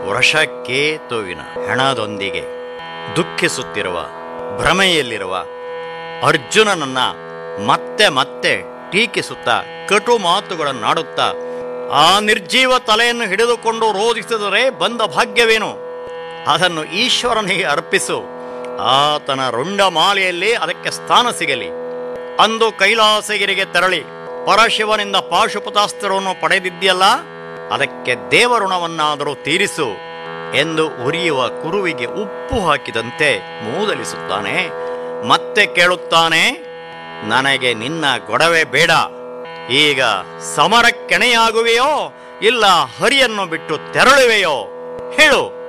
ವೃಷಕೇತುವಿನ ಹೆಣದೊಂದಿಗೆ ದುಃಖಿಸುತ್ತಿರುವ ಭ್ರಮೆಯಲ್ಲಿರುವ ಅರ್ಜುನನನ್ನ ಮತ್ತೆ ಮತ್ತೆ ಟೀಕಿಸುತ್ತಾ ಕಟು ಮಾತುಗಳನ್ನಾಡುತ್ತಾ ಆ ನಿರ್ಜೀವ ತಲೆಯನ್ನು ಹಿಡಿದುಕೊಂಡು ರೋಧಿಸಿದರೆ ಬಂದ ಭಾಗ್ಯವೇನು ಅದನ್ನು ಈಶ್ವರನಿಗೆ ಅರ್ಪಿಸು ಆತನ ರುಂಡಮಾಲೆಯಲ್ಲಿ ಅದಕ್ಕೆ ಸ್ಥಾನ ಸಿಗಲಿ ಅಂದು ಕೈಲಾಸಗಿರಿಗೆ ತೆರಳಿ ಪರಶಿವನಿಂದ ಪಾಶುಪತಾಸ್ತ್ರವನ್ನು ಪಡೆದಿದ್ಯಲ್ಲ ಅದಕ್ಕೆ ದೇವಋಣವನ್ನಾದರೂ ತೀರಿಸು ಎಂದು ಉರಿಯುವ ಕುರುವಿಗೆ ಉಪ್ಪು ಹಾಕಿದಂತೆ ಮೂದಲಿಸುತ್ತಾನೆ ಮತ್ತೆ ಕೇಳುತ್ತಾನೆ ನನಗೆ ನಿನ್ನ ಗೊಡವೆ ಬೇಡ ಈಗ ಸಮರಕ್ಕೆಣೆಯಾಗುವೆಯೋ ಇಲ್ಲ ಹರಿಯನ್ನು ಬಿಟ್ಟು ತೆರಳುವೆಯೋ ಹೇಳು